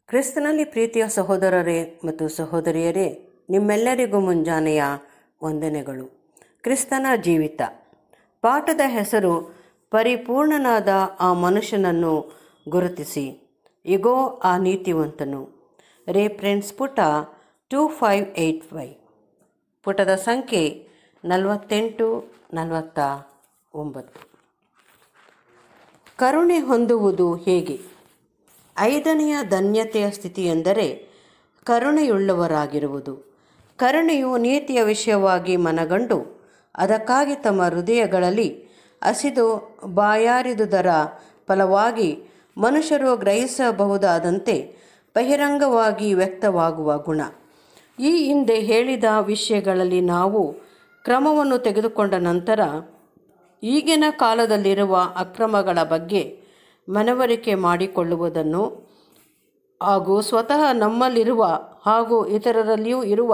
ಕ್ರಿಸ್ತನಲ್ಲಿ ಪ್ರೀತಿಯ ಸಹೋದರರೇ ಮತ್ತು ಸಹೋದರಿಯರೇ ನಿಮ್ಮೆಲ್ಲರಿಗೂ ಮುಂಜಾನೆಯ ವಂದನೆಗಳು ಕ್ರಿಸ್ತನ ಜೀವಿತ ಪಾಠದ ಹೆಸರು ಪರಿಪೂರ್ಣನಾದ ಆ ಮನುಷ್ಯನನ್ನು ಗುರುತಿಸಿ ಇಗೋ ಆ ನೀತಿವಂತನು ರೇಫ್ರೆನ್ಸ್ ಪುಟ ಟೂ ಫೈವ್ ಏಯ್ಟ್ ಫೈವ್ ಪುಟದ ಸಂಖ್ಯೆ ನಲವತ್ತೆಂಟು ನಲವತ್ತ ಒಂಬತ್ತು ಕರುಣೆ ಹೊಂದುವುದು ಹೇಗೆ ಐದನೆಯ ಧನ್ಯತೆಯ ಸ್ಥಿತಿ ಎಂದರೆ ಕರುಣೆಯುಳ್ಳವರಾಗಿರುವುದು ಕರುಣೆಯು ನೀತಿಯ ವಿಷಯವಾಗಿ ಮನಗಂಡು ಅದಕ್ಕಾಗಿ ತಮ್ಮ ಹೃದಯಗಳಲ್ಲಿ ಹಸಿದು ಬಾಯಾರಿದುದರ ಫಲವಾಗಿ ಮನುಷ್ಯರು ಗ್ರಹಿಸಬಹುದಾದಂತೆ ಬಹಿರಂಗವಾಗಿ ವ್ಯಕ್ತವಾಗುವ ಗುಣ ಈ ಹಿಂದೆ ಹೇಳಿದ ವಿಷಯಗಳಲ್ಲಿ ನಾವು ಕ್ರಮವನ್ನು ತೆಗೆದುಕೊಂಡ ನಂತರ ಈಗಿನ ಕಾಲದಲ್ಲಿರುವ ಅಕ್ರಮಗಳ ಬಗ್ಗೆ ಮನವರಿಕೆ ಮಾಡಿಕೊಳ್ಳುವುದನ್ನು ಹಾಗೂ ಸ್ವತಃ ನಮ್ಮಲ್ಲಿರುವ ಹಾಗೂ ಇತರರಲ್ಲಿಯೂ ಇರುವ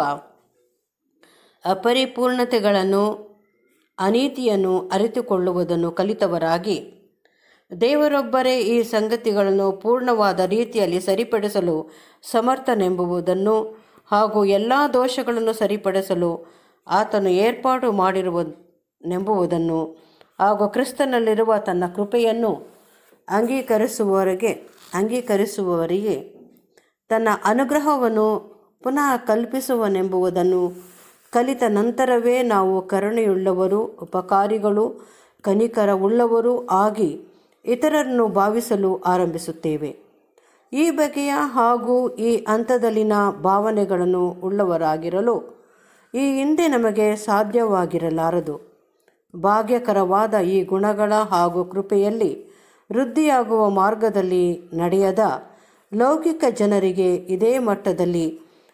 ಅಪರಿಪೂರ್ಣತೆಗಳನ್ನು ಅನೀತಿಯನ್ನು ಅರಿತುಕೊಳ್ಳುವುದನ್ನು ಕಲಿತವರಾಗಿ ದೇವರೊಬ್ಬರೇ ಈ ಸಂಗತಿಗಳನ್ನು ಪೂರ್ಣವಾದ ರೀತಿಯಲ್ಲಿ ಸರಿಪಡಿಸಲು ಸಮರ್ಥನೆಂಬುದನ್ನು ಹಾಗೂ ಎಲ್ಲ ದೋಷಗಳನ್ನು ಸರಿಪಡಿಸಲು ಆತನು ಏರ್ಪಾಡು ಮಾಡಿರುವನೆಂಬುದನ್ನು ಹಾಗೂ ಕ್ರಿಸ್ತನಲ್ಲಿರುವ ತನ್ನ ಕೃಪೆಯನ್ನು ಅಂಗೀಕರಿಸುವವರಿಗೆ ಅಂಗೀಕರಿಸುವವರಿಗೆ ತನ್ನ ಅನುಗ್ರಹವನ್ನು ಪುನಃ ಕಲ್ಪಿಸುವನೆಂಬುದನ್ನು ಕಲಿತ ನಂತರವೇ ನಾವು ಕರುಣೆಯುಳ್ಳವರು ಉಪಕಾರಿಗಳು ಕನಿಕರವುಳ್ಳವರು ಆಗಿ ಇತರರನ್ನು ಭಾವಿಸಲು ಆರಂಭಿಸುತ್ತೇವೆ ಈ ಬಗೆಯ ಹಾಗೂ ಈ ಹಂತದಲ್ಲಿನ ಭಾವನೆಗಳನ್ನು ಉಳ್ಳವರಾಗಿರಲು ಈ ಹಿಂದೆ ನಮಗೆ ಸಾಧ್ಯವಾಗಿರಲಾರದು ಭಾಗ್ಯಕರವಾದ ಈ ಗುಣಗಳ ಹಾಗೂ ಕೃಪೆಯಲ್ಲಿ ವೃದ್ಧಿಯಾಗುವ ಮಾರ್ಗದಲ್ಲಿ ನಡೆಯದ ಲೌಕಿಕ ಜನರಿಗೆ ಇದೇ ಮಟ್ಟದಲ್ಲಿ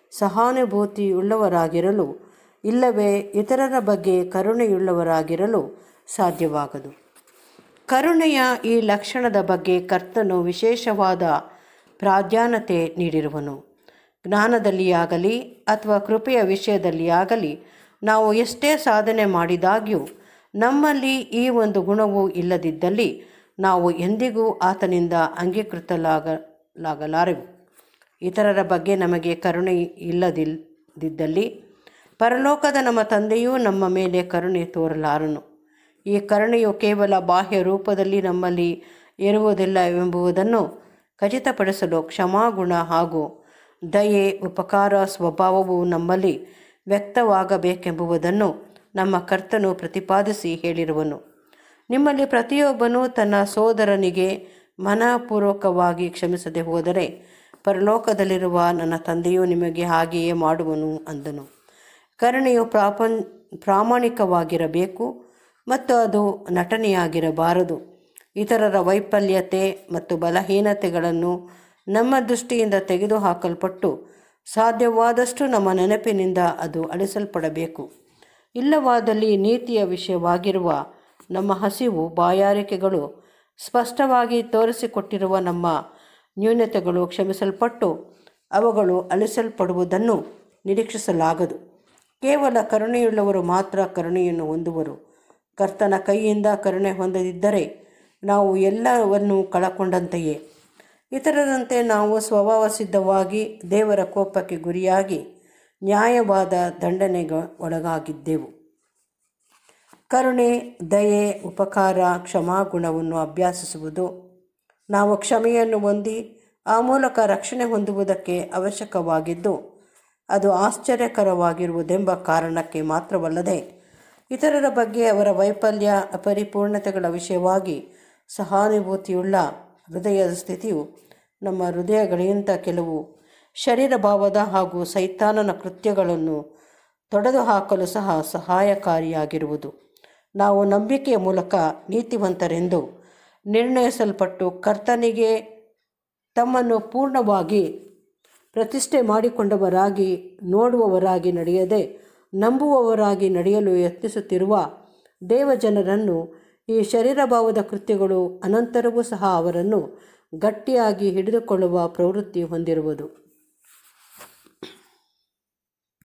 ಸಹಾನುಭೂತಿಯುಳ್ಳವರಾಗಿರಲು ಇಲ್ಲವೇ ಇತರರ ಬಗ್ಗೆ ಕರುಣೆಯುಳ್ಳವರಾಗಿರಲು ಸಾಧ್ಯವಾಗದು ಕರುಣೆಯ ಈ ಲಕ್ಷಣದ ಬಗ್ಗೆ ಕರ್ತನು ವಿಶೇಷವಾದ ಪ್ರಾಧಾನ್ಯತೆ ನೀಡಿರುವನು ಜ್ಞಾನದಲ್ಲಿಯಾಗಲಿ ಅಥವಾ ಕೃಪೆಯ ವಿಷಯದಲ್ಲಿಯಾಗಲಿ ನಾವು ಎಷ್ಟೇ ಸಾಧನೆ ಮಾಡಿದಾಗ್ಯೂ ನಮ್ಮಲ್ಲಿ ಈ ಒಂದು ಗುಣವು ಇಲ್ಲದಿದ್ದಲ್ಲಿ ನಾವು ಎಂದಿಗೂ ಆತನಿಂದ ಅಂಗೀಕೃತಲಾಗಲಾರೆವು ಇತರರ ಬಗ್ಗೆ ನಮಗೆ ಕರುಣೆ ಇಲ್ಲದಿದ್ದಲ್ಲಿ ಪರಲೋಕದ ನಮ್ಮ ತಂದೆಯೂ ನಮ್ಮ ಮೇಲೆ ಕರುಣೆ ತೋರಲಾರನು ಈ ಕರುಣೆಯು ಕೇವಲ ಬಾಹ್ಯ ರೂಪದಲ್ಲಿ ನಮ್ಮಲ್ಲಿ ಇರುವುದಿಲ್ಲ ಎಂಬುದನ್ನು ಖಚಿತಪಡಿಸಲು ಕ್ಷಮಾಗುಣ ಹಾಗೂ ದಯೆ ಉಪಕಾರ ಸ್ವಭಾವವು ನಮ್ಮಲ್ಲಿ ವ್ಯಕ್ತವಾಗಬೇಕೆಂಬುದನ್ನು ನಮ್ಮ ಕರ್ತನು ಪ್ರತಿಪಾದಿಸಿ ಹೇಳಿರುವನು ನಿಮ್ಮಲ್ಲಿ ಪ್ರತಿಯೊಬ್ಬನೂ ತನ್ನ ಸೋದರನಿಗೆ ಮನಪೂರ್ವಕವಾಗಿ ಕ್ಷಮಿಸದೆ ಹೋದರೆ ಪರಲೋಕದಲ್ಲಿರುವ ನನ್ನ ತಂದೆಯು ನಿಮಗೆ ಹಾಗೆಯೇ ಮಾಡುವನು ಅಂದನು ಕರುಣೆಯು ಪ್ರಾಪಂ ಪ್ರಾಮಾಣಿಕವಾಗಿರಬೇಕು ಮತ್ತು ಅದು ನಟನೆಯಾಗಿರಬಾರದು ಇತರರ ವೈಫಲ್ಯತೆ ಮತ್ತು ಬಲಹೀನತೆಗಳನ್ನು ನಮ್ಮ ದೃಷ್ಟಿಯಿಂದ ತೆಗೆದುಹಾಕಲ್ಪಟ್ಟು ಸಾಧ್ಯವಾದಷ್ಟು ನಮ್ಮ ನೆನಪಿನಿಂದ ಅದು ಅಳಿಸಲ್ಪಡಬೇಕು ಇಲ್ಲವಾದಲ್ಲಿ ನೀತಿಯ ವಿಷಯವಾಗಿರುವ ನಮ್ಮ ಹಸಿವು ಬಾಯಾರಿಕೆಗಳು ಸ್ಪಷ್ಟವಾಗಿ ತೋರಿಸಿಕೊಟ್ಟಿರುವ ನಮ್ಮ ನ್ಯೂನತೆಗಳು ಕ್ಷಮಿಸಲ್ಪಟ್ಟು ಅವುಗಳು ಅಳಿಸಲ್ಪಡುವುದನ್ನು ನಿರೀಕ್ಷಿಸಲಾಗದು ಕೇವಲ ಕರುಣೆಯುಳ್ಳವರು ಮಾತ್ರ ಕರುಣೆಯನ್ನು ಹೊಂದುವರು ಕರ್ತನ ಕೈಯಿಂದ ಕರುಣೆ ಹೊಂದದಿದ್ದರೆ ನಾವು ಎಲ್ಲವನ್ನು ಕಳಕೊಂಡಂತೆಯೇ ಇತರರಂತೆ ನಾವು ಸ್ವಭಾವ ಸಿದ್ಧವಾಗಿ ದೇವರ ಕೋಪಕ್ಕೆ ಗುರಿಯಾಗಿ ನ್ಯಾಯವಾದ ದಂಡನೆಗೆ ಒಳಗಾಗಿದ್ದೆವು ಕರುಣೆ ದಯೆ ಉಪಕಾರ ಕ್ಷಮಾಗುಣವನ್ನು ಅಭ್ಯಾಸಿಸುವುದು ನಾವು ಕ್ಷಮೆಯನ್ನು ಹೊಂದಿ ಆ ಮೂಲಕ ರಕ್ಷಣೆ ಹೊಂದುವುದಕ್ಕೆ ಅವಶ್ಯಕವಾಗಿದ್ದು ಅದು ಆಶ್ಚರ್ಯಕರವಾಗಿರುವುದೆಂಬ ಕಾರಣಕ್ಕೆ ಮಾತ್ರವಲ್ಲದೆ ಇತರರ ಬಗ್ಗೆ ಅವರ ವೈಫಲ್ಯ ಅಪರಿಪೂರ್ಣತೆಗಳ ವಿಷಯವಾಗಿ ಸಹಾನುಭೂತಿಯುಳ್ಳ ಹೃದಯದ ಸ್ಥಿತಿಯು ನಮ್ಮ ಹೃದಯಗಳಿಗಿಂತ ಕೆಲವು ಶರೀರ ಭಾವದ ಹಾಗೂ ಸೈತಾನನ ಕೃತ್ಯಗಳನ್ನು ತೊಡೆದು ಹಾಕಲು ಸಹ ಸಹಾಯಕಾರಿಯಾಗಿರುವುದು ನಾವು ನಂಬಿಕೆಯ ಮೂಲಕ ನೀತಿವಂತರೆಂದು ನಿರ್ಣಯಿಸಲ್ಪಟ್ಟು ಕರ್ತನಿಗೆ ತಮ್ಮನ್ನು ಪೂರ್ಣವಾಗಿ ಪ್ರತಿಷ್ಠೆ ಮಾಡಿಕೊಂಡವರಾಗಿ ನೋಡುವವರಾಗಿ ನಡೆಯದೆ ನಂಬುವವರಾಗಿ ನಡೆಯಲು ಯತ್ನಿಸುತ್ತಿರುವ ದೇವಜನರನ್ನು ಈ ಶರೀರಭಾವದ ಕೃತ್ಯಗಳು ಅನಂತರವೂ ಸಹ ಅವರನ್ನು ಗಟ್ಟಿಯಾಗಿ ಹಿಡಿದುಕೊಳ್ಳುವ ಪ್ರವೃತ್ತಿ ಹೊಂದಿರುವುದು